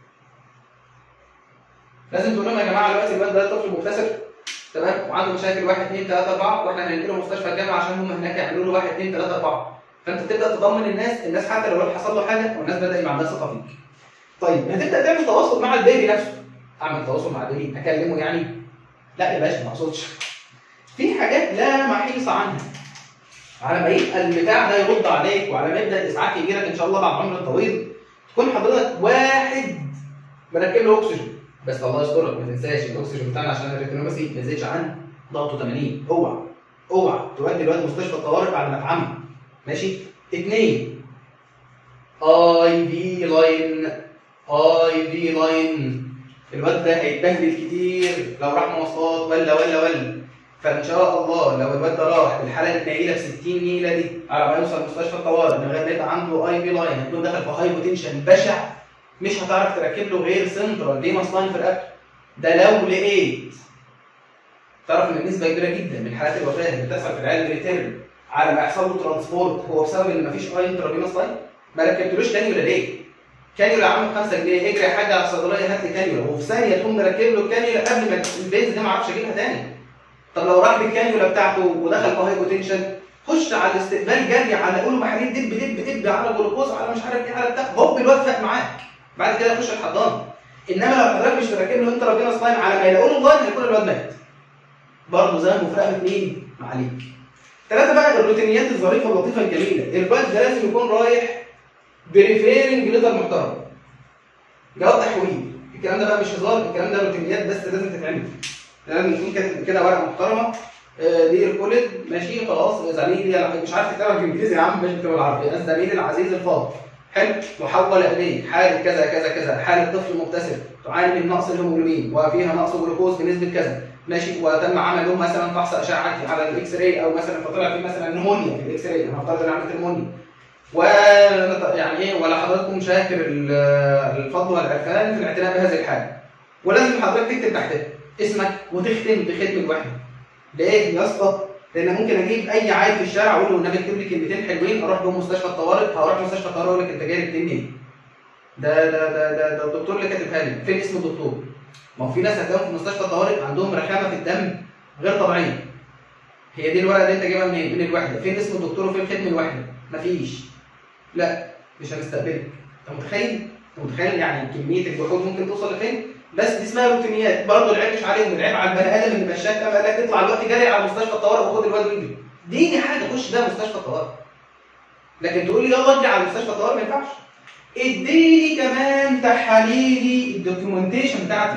لازم تقول لهم يا جماعه دلوقتي الواد ده طفل مبتسر تمام وعنده مشاكل 1 2 3 4 واحنا هننقله مستشفى الجامعه عشان هم هناك يعملوا له 1 2 3 4 فانت تبدا تطمن الناس الناس حتى لو الواد حصل له حاجه والناس بدا يبقى عندها ثقه فيك طيب هتبدا تعمل تواصل مع البيبي نفسه اعمل تواصل مع البيبي اكلمه يعني لا يا باشا ما اقصدش في حاجات لا محيص عنها على ما يبقى البتاع ده يرد عليك وعلى ما يبدا الاسعاف يجي لك ان شاء الله بعد عمر طويل تكون حضرتك واحد مركب له اكسجين بس الله يسترك ما تنساش الاكسجين بتاعنا عشان الريتينوباثي ما يزيدش عن ضغطه 80 اوعى اوعى تودي الواد مستشفى الطوارئ بعد ما اتعمل ماشي اثنين اي في لاين اي في لاين الواد ده هيتبهدل كتير لو راح مواصلات ولا ولا ولا فان شاء الله لو الواد ده راح بالحاله النايله ب 60 نيله دي على ما يوصل مستشفى الطوارئ من غير ما يبقى عنده اي في لاين هيكون داخل في هايبوتنشن بشع مش هتعرف تركب له غير سنترال فينوس لاين في رقبته ده لو لقيت تعرف ان النسبه كبيره جدا من حالات الوفاه اللي بتحصل في العيال الريتيرن على ما يحصل له ترانسبورت هو بسبب ان مفيش اي انترافينوس لاين ما ركبتلوش كانيولا ليه؟ كانيولا عامل 5 جنيه اجري يا حاج على الصيدليه هات لي كانيولا وفي ثانيه تقوم مركب له الكانيولا قبل ما البنز دي ما اعرفش اجيبها تاني طب لو راح بالكانيولا بتاعته ودخل في هايبوتنشن خش على الاستقبال جري على قوله محاليل دب دب دب على جلوكوز على مش عارف ايه على بتاع هوب الواد فاق معاك بعد كده يخش الحضانه انما لو حضرتك مش راكب له انت ربنا سلايم على ما يلاقوا له اللاين هيكون الواد مات برضه زي في رقبه مين؟ معاليك ثلاثه بقى الروتينيات الظريفه اللطيفه الجميله الواد ده لازم يكون رايح بريفيرنج ليدر محترم جواب تحويل الكلام ده بقى مش هزار الكلام ده روتينيات بس لازم تتعمل لازم يكون كاتب كده ورقه محترمه آه، دي الكولد ماشي خلاص زميلي مش عارف تكتبها بالانجليزي يا عم مش بتكتبها بالعربي الزميل العزيز الفاضل حلو محول اليه حاله كذا كذا كذا حاله طفل مبتسم تعاني من نقص الهيموجلوبين وفيها نقص جلوكوز بنسبه كذا ماشي وتم عمل له مثلا فحص اشعه على الاكس راي او مثلا فطلع في مثلا نمونيا في الاكس راي انا هفترض ان عملت نمونيا و يعني ايه ولا حضراتكم شاكر ال- الفضل والعرفان في الاعتناء بهذه الحاله ولازم حضرتك تكتب تحتها اسمك وتختم بختم الوحده ليه يا اسطى؟ لان ممكن اجيب اي عيل في الشارع اقول له والنبي اكتب لي كلمتين حلوين اروح بهم مستشفى الطوارئ هروح مستشفى الطوارئ اقول لك انت جاي لك منين؟ ده ده ده ده, ده الدكتور اللي كاتبها لي فين اسم الدكتور؟ ما هو في ناس هتلاقيهم في مستشفى الطوارئ عندهم رخامه في الدم غير طبيعيه هي دي الورقه اللي انت جايبها منين؟ من الوحده فين اسم الدكتور وفين ختم الوحده؟ مفيش لا مش هنستقبلك انت متخيل؟ انت متخيل يعني كميه الجحود ممكن توصل لفين؟ بس دي اسمها روتينيات برضه العيب مش عليهم العيب على البني ادم اللي مشاك قام قال لك اطلع دلوقتي جري على مستشفى الطوارئ وخد الواد واجري دي دي حاجه خش بيها مستشفى الطوارئ لكن تقول لي يلا اجري على مستشفى الطوارئ ما ينفعش اديني كمان تحاليلي الدوكيومنتيشن بتاعتي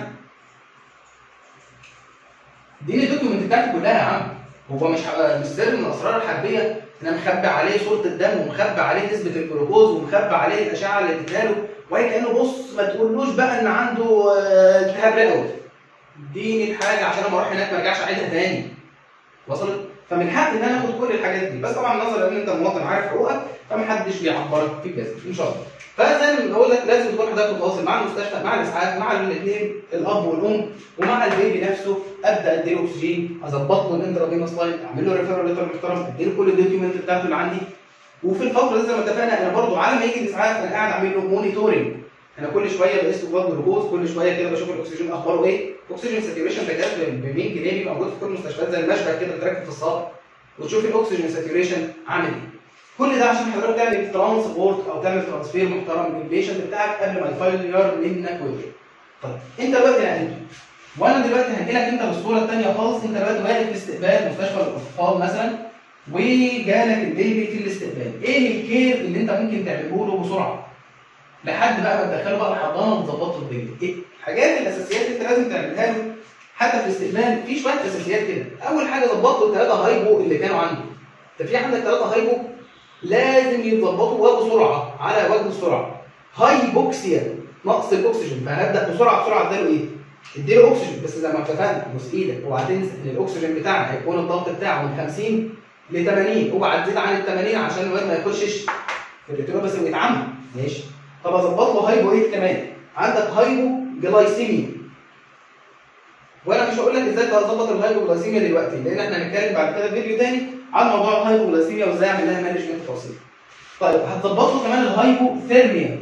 اديني الدوكيومنت بتاعتي كلها يا عم هو مش ح- مش سر من الاسرار الحربيه انا مخبي عليه صوره الدم ومخبي عليه نسبه الجلوكوز ومخبي عليه الاشعه اللي اديتها له وهي كانه بص ما تقولوش بقى ان عنده آه، التهاب رئوي اديني الحاجه عشان لما اروح هناك ما ارجعش اعيدها تاني وصلت فمن حقي ان انا اخد كل الحاجات دي بس طبعا نظرا ان انت مواطن عارف حقوقك فمحدش بيعبرك في الجزم ان شاء الله فزي ما بقول لك لازم تكون حضرتك متواصل مع المستشفى مع الاسعاف مع الاثنين الاب والام ومع البيبي نفسه ابدا اديله اكسجين اظبط له الانترافينوس لاين اعمل له ريفيرال ليتر محترم اديله كل الدوكيومنت بتاعته اللي عندي وفي الفتره دي زي ما اتفقنا انا برضو على ما يجي الاسعاف انا قاعد اعمل له مونيتورنج انا كل شويه بقيس له بلاد جلوكوز كل شويه كده بشوف الاكسجين اخباره ايه اكسجين ساتوريشن ده جهاز ب 100 جنيه بيبقى موجود في كل المستشفيات زي المشبك كده بتركب في الصاله وتشوف الاكسجين ساتوريشن عامل ايه كل ده عشان حضرتك تعمل ترانسبورت او تعمل ترانسفير محترم للبيشنت بتاعك قبل ما يفاير منك ويجي طيب انت دلوقتي نقلته وانا دلوقتي هنقل لك انت بالصوره الثانيه خالص انت دلوقتي واقف في استقبال مستشفى الاطفال مثلا وجالك البيبي في الاستقبال ايه الكير اللي انت ممكن تعمله له بسرعه لحد بقى ما تدخله بقى الحضانه وتظبط له الدنيا ايه الحاجات الاساسيات اللي انت لازم تعملها له حتى في الاستقبال في شويه اساسيات كده اول حاجه ظبط له الثلاثه هايبو اللي كانوا عنده انت في عندك ثلاثه هايبو لازم يتظبطوا وبسرعه على وجه السرعه هايبوكسيا نقص الاكسجين فهبدا بسرعه بسرعه اديله ايه؟ اديله اكسجين بس زي ما اتفقنا بص ايدك اوعى تنسى ان الاكسجين بتاعنا هيكون الضغط بتاعه من 50 ل 80 اوعى تزيد عن ال 80 عشان الواد ما يخشش في الريتينول بس ويتعمى ماشي طب اظبط له هايبو ايه كمان عندك هايبو جلايسيميا وانا مش هقول لك ازاي تظبط الهايبوجلايسيميا دلوقتي لان احنا هنتكلم بعد كده في فيديو تاني عن موضوع الهايبوجلايسيميا وازاي اعمل لها مانجمنت تفاصيل. طيب هتظبط له كمان الهايبوثيرميا.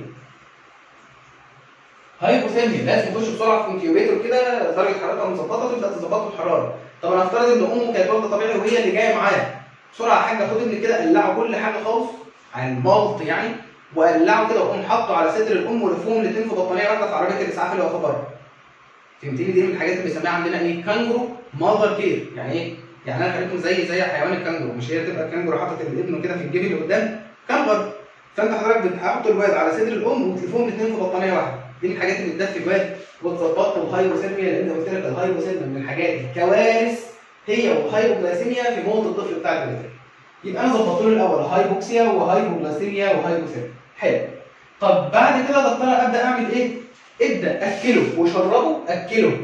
هايبوثيرميا لازم يخش بسرعه في انكيوبيتور كده درجه حرارتها مظبطه تبدا تظبط له الحراره. طب انا هفترض ان امه كانت واخده طبيعي وهي اللي جايه معاه. بسرعه يا حاجه خد ابنك كده قلعه كل حاجه خالص عن المالط يعني وقلعه كده وقوم حاطه على صدر الام ولفهم الاثنين في بطانيه واحده في عربيه الاسعاف اللي واقفه بره. فهمتني دي من الحاجات اللي بنسميها عندنا ايه كانجرو ماذر كير يعني ايه يعني انا خليتهم زي زي حيوان الكانجرو مش هي تبقى الكانجرو حاطط الابن كده في الجيب اللي قدام كانجر فانت حضرتك بتحط الواد على صدر الام وتلفهم الاثنين في بطانيه واحده دي من الحاجات اللي بتدفي الواد وتظبط له الهايبوثيرميا لان قلت لك الهايبوثيرميا من الحاجات الكوارث هي والهايبوغلاسيميا في موت الطفل بتاع البنت يبقى انا ظبطت له الاول هايبوكسيا وهايبوغلاسيميا وهايبوثيرميا حلو طب بعد كده يا دكتوره ابدا اعمل ايه؟ ابدا اكله وشربه اكله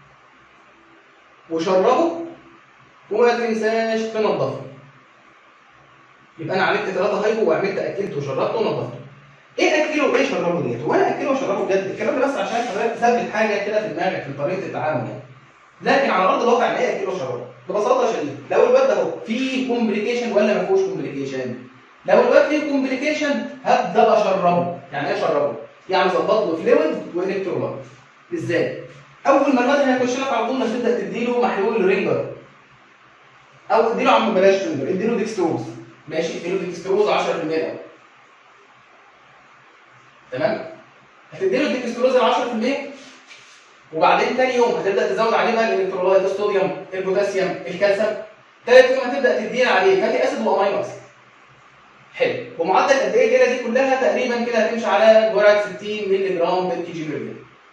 وشربه وما تنساش تنضفه يبقى انا عملت ثلاثه هايبو وعملت اكلته وشربته ونضفته ايه اكله وايه شربه ديت وانا اكله وشربه بجد الكلام ده بس عشان حضرتك تثبت حاجه كده في دماغك في طريقه التعامل يعني لكن على ارض الواقع ايه اكله وشربه ببساطه شديده لو الواد ده اهو فيه كومبليكيشن ولا ما فيهوش كومبليكيشن لو الواد فيه كومبليكيشن هبدا اشربه يعني ايه اشربه يعني ظبط له فلويد والكترولايت ازاي اول ما الواد هيخش لك على طول ما تبدا تديله محلول رينجر او اديله عم بلاش رينجر اديله ديكستروز ماشي اديله ديكستروز 10% الاول تمام هتديله الديكستروز ال 10% وبعدين تاني يوم هتبدا تزود عليه بقى الالكترولايت الصوديوم البوتاسيوم الكالسيوم ثالث يوم هتبدا تدينا عليه فاتي اسيد وامينو اسيد حلو ومعدل قد ايه الليله دي كلها تقريبا كده هتمشي على جرعه 60 مللي جرام بير كي جي بير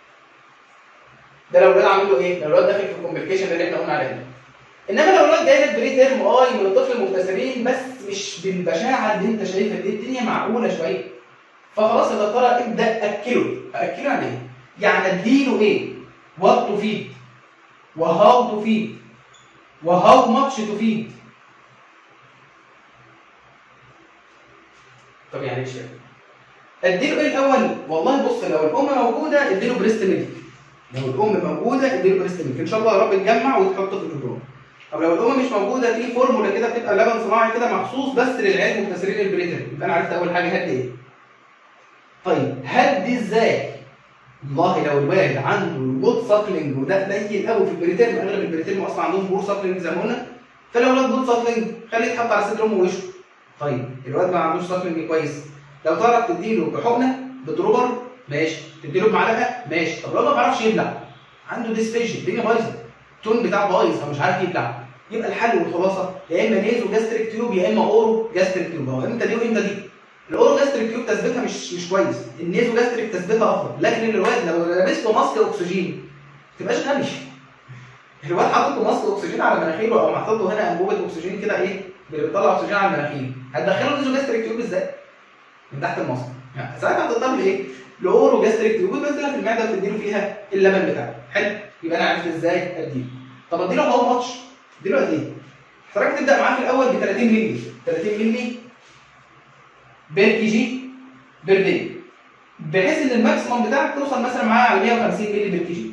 ده لو الولاد عامل له ايه؟ لو الولاد داخل في الكومبليكيشن اللي احنا قلنا عليها انما لو الولاد جاي لك بري تيرم اي من الطفل المبتسرين بس مش بالبشاعه اللي انت شايفها دي الدنيا معقوله شويه فخلاص يا دكتوره ابدا اكله اكله يعني ايه؟ يعني اديله ايه؟ وات تو فيد وهاو تو فيد وهاو ماتش تو فيد طب يعني ايش يعني؟ اديله ايه الاول؟ والله بص لو الام موجوده اديله بريست ميلك لو الام موجوده اديله بريست ميلك ان شاء الله يا رب تجمع وتحطه في البروجرام طب لو الام مش موجوده في فورمولا كده بتبقى لبن صناعي كده مخصوص بس للعيال المبتسرين البريتر يبقى انا عرفت اول حاجه هدي ايه طيب هدي ازاي والله لو الوالد عنده جود ساكلينج وده قليل قوي في البريتيرم اغلب البريتيرم اصلا عندهم بور ساكلينج زي ما قلنا فلو الواد جود ساكلينج خليه يتحط على صدر امه ووشه طيب الواد ما عندوش ساكلينج كويس لو تعرف تديله بحقنه بدروبر ماشي تديله بمعلقه ماشي طب لو ما بيعرفش يبلع عنده ديسفيجن الدنيا بايظه التون بتاعه بايظ فمش عارف يبلع يبقى الحل والخلاصه يا اما نيزو جاستريك تيوب يا اما اورو جاستريك تيوب هو امتى دي وامتى دي الاورو جاستريك تيوب تثبيتها مش مش كويس النيزو جاستريك تثبيتها افضل لكن الواد لو لابس له ماسك اكسجين ما تبقاش غبي الواد حاطط له ماسك اكسجين على مناخيره او محطوط له هنا انبوبه اكسجين كده ايه بيطلع اكسجين على المناخير هتدخله نيزو جاستريك تيوب ازاي؟ من تحت الماسك يعني ساعتها هتضطر لايه؟ لاورو جاستريك تيوب وتنزلها في المعده وتديله فيها اللبن بتاعه حلو يبقى انا عرفت ازاي اديله طب اديله هاو ماتش اديله قد ايه؟ حضرتك تبدا معاه في الاول ب 30 مللي 30 مللي بير كي جي بير دي بحيث ان الماكسيموم بتاعك توصل مثلا معاه على 150 مللي بير كي جي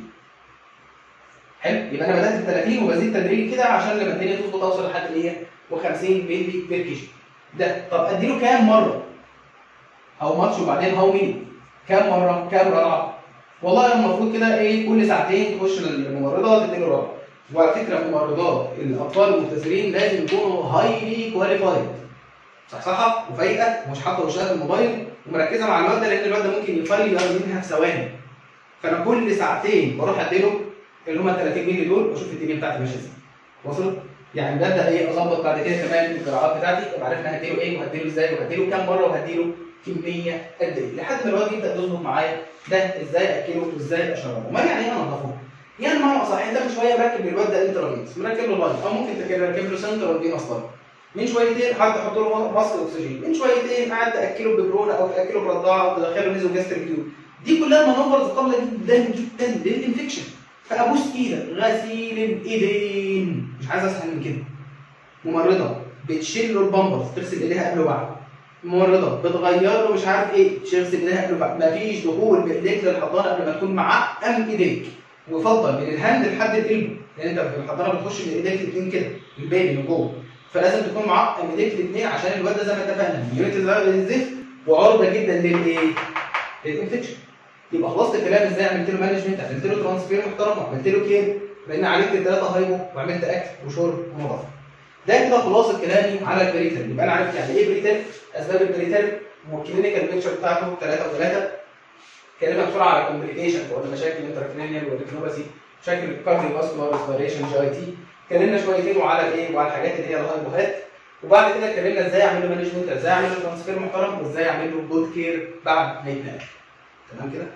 حلو يبقى انا بدات ب 30 وبزيد تدريجي كده عشان لما الدنيا تظبط اوصل لحد 150 مللي بير كي جي ده طب اديله كام مره؟ او ماتش وبعدين هاو ميني كام مره؟ كام رضعه؟ والله المفروض كده ايه كل ساعتين تخش الممرضه تديله رضعه وعلى فكره ممرضات الاطفال المبتذلين لازم يكونوا هايلي كواليفايد صحصحه وفايقه ومش حاطه وشها في الموبايل ومركزه مع الواد ده لان الواد ده ممكن يفير منها في ثواني فانا كل ساعتين بروح اديله اللي هم ال 30 مللي دول واشوف الدنيا بتاعتي ماشيه ازاي وصلت؟ يعني ببدا ايه اظبط بعد كده كمان الجرعات بتاعتي ابقى عارف انا هديله ايه وهديله ازاي وهديله كام مره وهديله كميه قد ايه لحد ما الواد يبدا يظبط معايا ده ازاي اكله وازاي اشربه امال يعني ايه انضفه؟ يعني معنى اصح انت من شويه مركب للواد ده انترافينس مركب له لاين او ممكن تركب له سنترال فين اصلا من شويتين حد يحط له ماسك اكسجين من شويتين قاعد تاكله ببرونه او تاكله برضاعه او تدخله نيزو جاستريك تيوب دي كلها مانوفرز قابله جدا جدا للانفكشن فابوس ايدك غسيل الايدين مش عايز اسهل من كده ممرضه بتشيل له البامبرز تغسل ايديها قبل وبعد ممرضه بتغير له مش عارف ايه تغسل ايديها قبل وبعد مفيش دخول بايديك للحضانه قبل ما تكون معقم ايديك ويفضل من الهاند لحد القلب لان انت في الحضانه بتخش من ايديك الاثنين كده البيبي من جوه فلازم تكون معقم ايديك الاثنين عشان الواد ده زي ما اتفقنا يونت الزفت وعرضه جدا للايه؟ للانفكشن يبقى خلصت الكلام ازاي عملت له مانجمنت عملت له ترانسفير محترم وعملت له كير لان عالجت الثلاثه هايبو وعملت اكل وشرب ونظافه ده كده خلاصه كلامي على البريتال يبقى انا عرفت يعني ايه بريتال اسباب البريتال والكلينيكال بيكتشر بتاعته ثلاثه وثلاثه اتكلمنا بسرعه على كومبليكيشن وقلنا مشاكل الانتركرينيال والريتينوباثي مشاكل الكارديو فاسكولار ريسبيريشن جي اي تي اتكلمنا شويتين وعلى الايه وعلى الحاجات اللي هي الهايبوهات وبعد كده اتكلمنا ازاي اعمل له مانجمنت ازاي اعمل له ترانسفير محترم وازاي اعمل له جود كير بعد ما يتنقل تمام كده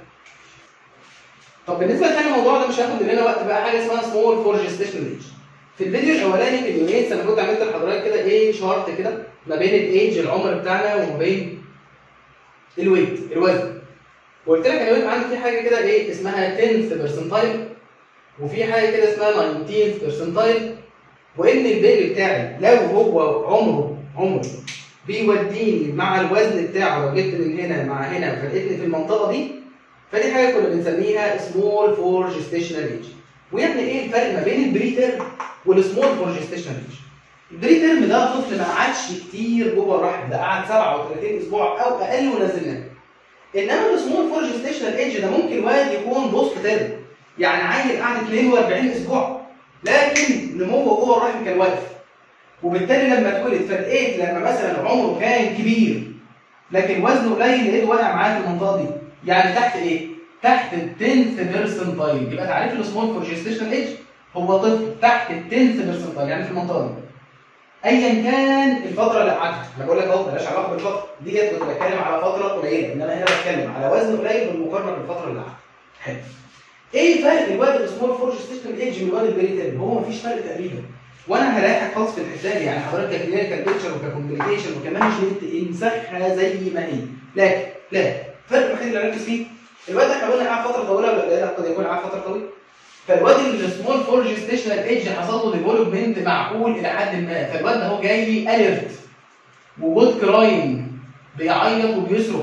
طب بالنسبه لتاني الموضوع ده مش هياخد مننا وقت بقى حاجه اسمها سمول فور جيستيشنال ايج في الفيديو الاولاني في اليونيتس انا كنت عملت لحضرتك كده ايه شارت كده ما بين الايج العمر بتاعنا وما بين الويت الوزن وقلت لك انا وقف عندي في حاجه كده ايه اسمها 10th برسنتايل وفي حاجه كده اسمها 19th برسنتايل وان البيبي بتاعي لو هو عمره عمره بيوديني مع الوزن بتاعه لو جبت من هنا مع هنا فلقيتني في المنطقه دي فدي حاجه كنا بنسميها سمول فور جيستيشنال ايج ويعني ايه الفرق ما بين البري تيرم والسمول فور جيستيشنال ايج البري تيرم ده طفل ما قعدش كتير جوه الرحم ده قعد 37 اسبوع او اقل ونزلناه انما السمول فور جيستيشنال ايج ده ممكن واد يكون بوست تيرم يعني عيل قعد 42 اسبوع لكن نموه جوه الرحم كان واقف وبالتالي لما اتولد فلقيت لما مثلا عمره كان كبير لكن وزنه قليل لقيته واقع معاه في المنطقه دي يعني تحت ايه؟ تحت ال 10th بيرسنتايل يبقى تعريف السمول فور جيستيشنال ايج هو طفل تحت ال 10th بيرسنتايل يعني في المنطقه دي ايا كان الفتره اللي قعدت انا بقول لك اهو مالهاش علاقه بالفتره ديت كنت بتكلم على فتره قليله انما هنا بتكلم على وزن قليل بالمقارنه بالفتره اللي قعدت حلو ايه فرق الواد السمول فور جيستيشنال ايج من الواد البريتيرم هو مفيش فرق تقريبا وانا هريحك خالص في الحساب يعني حضرتك ككلينيكال بيكتشر وككومبليكيشن وكمانجمنت انسخها زي ما هي لكن لا الفرق الوحيد اللي هنركز فيه الواد احنا قلنا قاعد فتره طويله ولا لا قد يكون قاعد فتره طويله فالواد السمول فور جيستيشنال ايدج حصل له ديفلوبمنت معقول الى حد ما فالواد ده هو جاي اليرت وجود كرايم بيعيط وبيصرخ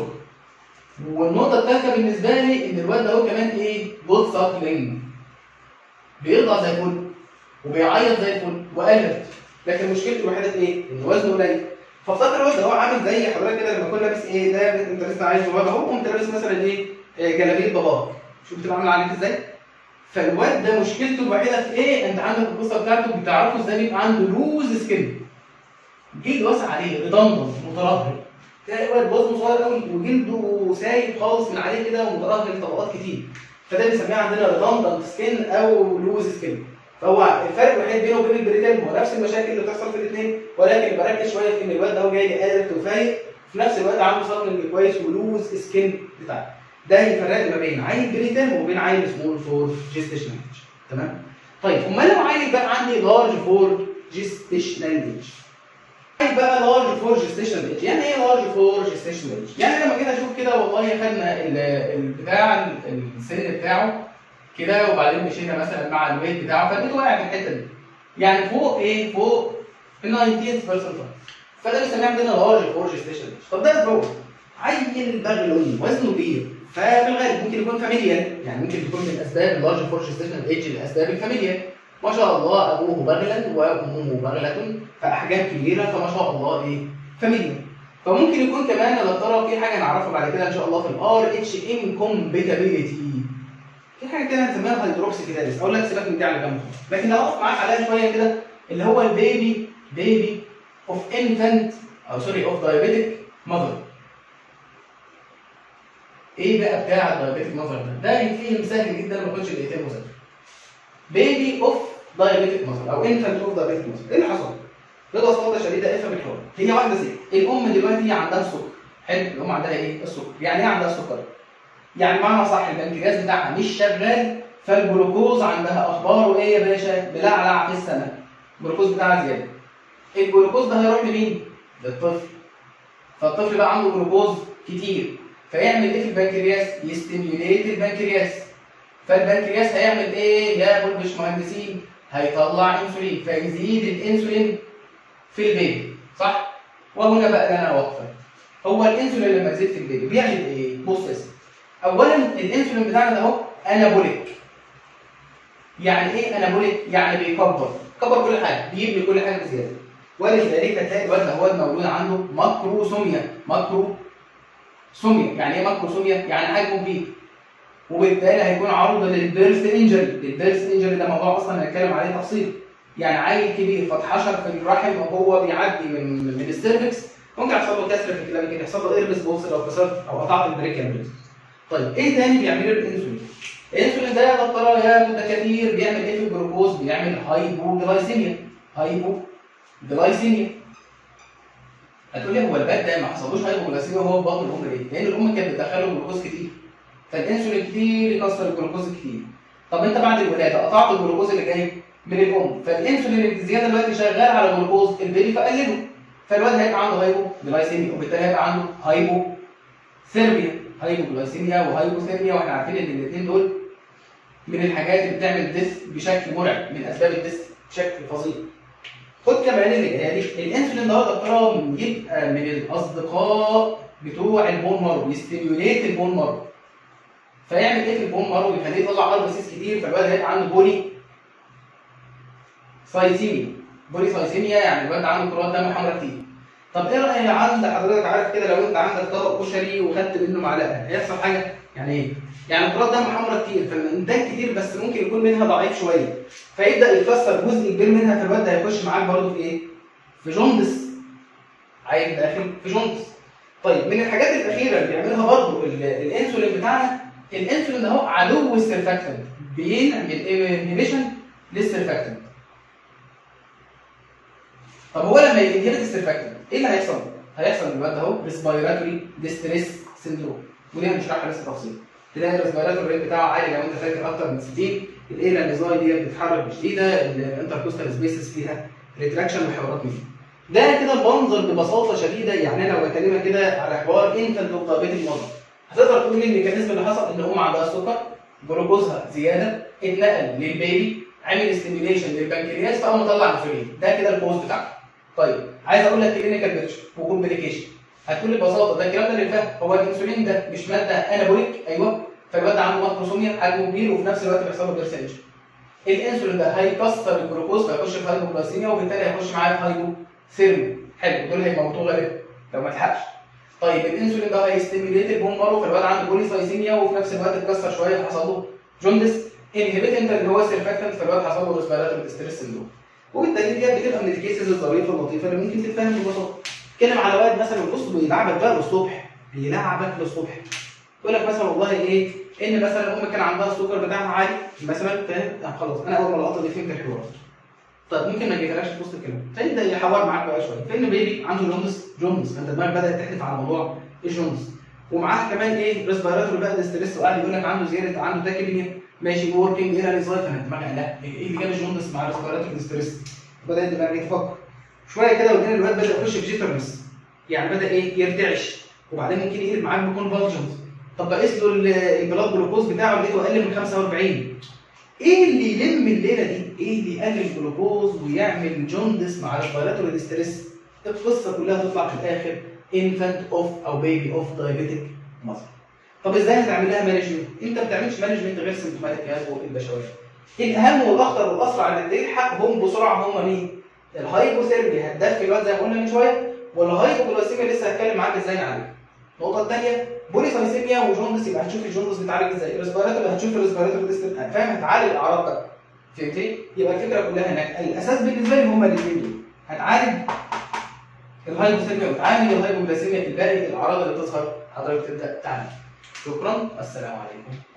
والنقطه الثالثه بالنسبه لي ان الواد ده هو كمان ايه جود ساكلينج بيرضع زي الفل وبيعيط زي الفل واليرت لكن مشكلته الوحيده في ايه؟ ان وزنه قليل فافتكر الواد ده هو عامل زي حضرتك كده لما كنت لابس ايه ده انت لسه عايز بابا اهو قمت لابس مثلا ايه آه، جلابيه باباك شوف بتبقى عامله عليك ازاي؟ فالواد ده مشكلته الوحيده في ايه؟ انت عندك القصه بتاعته بتعرفوا ازاي بيبقى عنده لوز سكين جلد واسع عليه ريدندنت مترهل تلاقي الواد وزنه صغير قوي وجلده سايب خالص من عليه كده ومترهل طبقات كتير فده بنسميه عندنا ريدندنت سكين او لوز سكين فهو الفرق الوحيد بينه وبين البريتيرم هو نفس المشاكل اللي بتحصل في الاثنين ولكن بركز شويه في ان الواد ده هو جاي قادر وفايق في نفس الوقت عنده سبلنج كويس ولوز سكين بتاعه ده هيفرق ما بين عيل بريتيرم وبين عيل سمول فور جيستيشنال ايج تمام طيب امال لو عيل بقى عندي لارج فور جيستيشنال ايج عيل بقى لارج فور جيستيشنال ايج يعني ايه لارج فور جيستيشنال ايج يعني لما جيت اشوف كده والله خدنا ال- البتاع السن بتاعه كده وبعدين مشينا مثلا مع الويت بتاعه فلقيته واقع في الحته دي يعني فوق ايه فوق ال 19 بيرسنت فده بنسميه عندنا لارج فور جيستيشن طب ده اسبوع عيل بغلون وزنه كبير ففي الغالب ممكن يكون فاميليال يعني ممكن يكون من اسباب اللارج فور جيستيشن ايج لاسباب الفاميليال ما شاء الله ابوه بغلا وامه بغله فاحجام كبيره فما شاء الله ايه فاميليال فممكن يكون كمان يا ترى في حاجه نعرفها بعد كده ان شاء الله في الار اتش انكومبيتابيلتي في حاجه كده هنسميها هيدروكسي كيداليس اقول لك سيبك من دي على جنب لكن لو اقف معاك عليها شويه كده اللي هو البيبي بيبي اوف انفانت او سوري اوف دايابيتك ماذر ايه بقى بتاع الدايابيتك ماذر ده؟ ده يفهم سهل جدا ما يكونش الايتين مذاكر بيبي اوف دايابيتك ماذر او انفانت اوف دايابيتك ماذر ايه اللي حصل؟ ببساطه شديده افهم الحوار هي واحده ست الام دلوقتي عندها السكر حلو الام عندها ايه؟ السكر يعني ايه عندها السكر؟ يعني بمعنى صح البنكرياس بتاعها مش شغال فالجلوكوز عندها اخباره ايه يا باشا؟ ملعلع في السماء الجلوكوز بتاعها زياده الجلوكوز ده هيروح لمين؟ للطفل فالطفل بقى عنده جلوكوز كتير فيعمل ايه في البنكرياس؟ يستيميوليت البنكرياس فالبنكرياس هيعمل ايه يا باشمهندسين؟ هيطلع انسولين فيزيد الانسولين في البيبي صح؟ وهنا بقى انا واقفه هو الانسولين لما يزيد في البيبي بيعمل ايه؟ بص يا سيدي اولا الانسولين بتاعنا ده اهو انابوليك يعني ايه انابوليك يعني بيكبر كبر كل حاجه بيبني كل حاجه بزياده ولذلك هتلاقي الواد ده هو المولود عنده ماكروسوميا ماكرو سوميا يعني ايه ماكروسوميا يعني حجمه كبير وبالتالي هيكون عرضه للبيرث انجري البيرث انجري ده موضوع اصلا هنتكلم عليه تفصيل يعني عيل كبير فاتحشر في الرحم وهو بيعدي من من السيرفكس ممكن يحصل له كسر في الكلام ممكن يحصل له ايربس بوس لو كسرت او قطعت البريكيال بيرث طيب ايه تاني بيعمله الانسولين؟ الانسولين ده يا دكتوره يا كتير بيعمل ايه في الجلوكوز؟ بيعمل هايبوجلايسيميا هايبوجلايسيميا هتقول لي هو الباب ده ما حصلوش هايبوجلايسيميا وهو في بطن الام ليه؟ لان الام كانت بتدخله جلوكوز كتير فالانسولين كتير يكسر الجلوكوز كتير طب انت بعد الولاده قطعت الجلوكوز اللي جاي من الام فالانسولين اللي زياده دلوقتي شغال على جلوكوز البيبي فقلله فالواد هيبقى عنده هايبوجلايسيميا وبالتالي هيبقى عنده هايبو ثيرميا هايبوجلايسيميا وهايبوثيرميا واحنا عارفين ان الاثنين دول من الحاجات اللي بتعمل ديث بشكل مرعب من اسباب الديث بشكل فظيع. خد كمان اللي جايه دي الانسولين ده دكتوره يبقى من الاصدقاء بتوع البون مارو يستيميوليت البون مارو. فيعمل ايه في البون مارو؟ يخليه يطلع ار سيس كتير فالواد هيبقى عنده بولي سايسيميا. بولي سايسيميا يعني الواد عنده كرات دم حمراء كتير. طب ايه رايك عند حضرتك عارف كده لو انت عندك طبق كشري وخدت منه معلقه هيحصل حاجه؟ يعني ايه؟ يعني كرات دم حمراء كتير فالانتاج كتير بس ممكن يكون منها ضعيف شويه فيبدا يتكسر جزء كبير منها فالواد ده هيخش معاك برضه في ايه؟ في جوندس عيل داخل في جوندس طيب من الحاجات الاخيره اللي بيعملها برضه ال- الانسولين بتاعنا الانسولين ده هو عدو السيرفاكتنت بيعمل انهبيشن للسيرفاكتنت طب هو لما ينهبت السيرفاكتنت ايه اللي هيحصل؟ هيحصل دلوقتي اهو ريسبيراتوري ديستريس سندروم ودي هنشرحها لسه تفصيل تلاقي الريسبيراتوري ريت بتاعه عالي لو انت فاكر اكتر من 60 الايلا نزاي دي بتتحرك بشديده الانتركوستال سبيسز فيها ريتراكشن وحوارات من دي. ده كده المنظر ببساطه شديده يعني انا لو بكلمك كده على حوار انفنت وقابله المرض هتقدر تقول لي الميكانيزم اللي حصل ان ام عندها سكر جلوكوزها زياده اتنقل للبيبي عمل استيميوليشن للبنكرياس فقام مطلع انسولين ده كده الكوز بتاعه طيب عايز اقول لك كلينيكال بيكتشر وكومبليكيشن هتقول لي ببساطه ده الكلام ده اللي فات هو الانسولين ده مش ماده انابوليك ايوه فالواد عنده ماكروسوميا حجمه كبير وفي نفس الوقت بيحصل له بيرسنج الانسولين ده هيكسر الجلوكوز فيخش في هايبوغلايسيميا وبالتالي هيخش معاه في هايبوثيرميا حلو دول هيموتوه غالبا لو ما لحقش طيب الانسولين ده هيستيميليت البون مارو فالواد عنده بوليسايسيميا وفي نفس الوقت اتكسر شويه فحصل له جوندس انهبيت انت اللي هو السيرفاكتنت فالواد حصل له ريسبيراتوري ديستريس سندروم وبالتالي دي بتبقى من الكيسز الظريفه اللطيفه اللي ممكن تتفهم ببساطه اتكلم على واد مثلا بص بيلعبك بقى للصبح بيلعبك للصبح يقول لك مثلا والله ايه ان مثلا ام كان عندها السكر بتاعها عالي مثلا فاهم آه خلاص انا اول ما اللقطه دي فهمت الحوار طيب ممكن ما يجيبهاش في وسط الكلام فيبدا يحور معاك بقى شويه فان بيبي عنده جوندس جوندس فانت دماغك بدات تحلف على موضوع الجوندس ومعاها كمان ايه ريسبيراتوري بقى ستريس وقاعد يقول لك عنده زياده عنده تاكيبينيا ماشي وركينج ايه ريزايت فانا دماغي لا ايه اللي جاب الجوندس مع الريسبيراتوري ستريس بدات دماغي تفكر شويه كده وبعدين الواد بدا يخش في جيترنس يعني بدا ايه يرتعش وبعدين ممكن يقلب معاك بكونفالجنت طب بقيس له ال- البلاد جلوكوز بتاعه لقيته اقل من 45 ايه اللي يلم الليله دي؟ ايه اللي يقلل الجلوكوز ويعمل جوندس مع الريسبيراتوري ستريس؟ القصه كلها تطلع في الاخر انفانت اوف او بيبي اوف دايابيتك مصر. طب ازاي هتعمل لها مانجمنت؟ انت ما بتعملش مانجمنت غير سيمتوماتيك هاز البشويه. الاهم والاخطر والاسرع اللي تلحقهم بسرعه هم مين؟ الهايبوثيرميا هتدفي الواد زي ما قلنا من شويه والهايبوجلايسيميا لسه هتكلم معاك ازاي نعالجها. النقطه الثانيه بوليسايسيميا وجوندس يبقى هتشوف الجوندس بيتعالج ازاي الريسبيراتوري هتشوف الريسبيراتوري ديستنس فاهم هتعالج الاعراض بقى فهمتني؟ يبقى الفكره كلها هناك الاساس بالنسبه لي هما الاثنين دول هتعالج الهايبوثيرميا وتعالج الهايبوجلايسيميا الباقي الاعراض اللي بتظهر حضرتك تبدا تعالج شكرا والسلام عليكم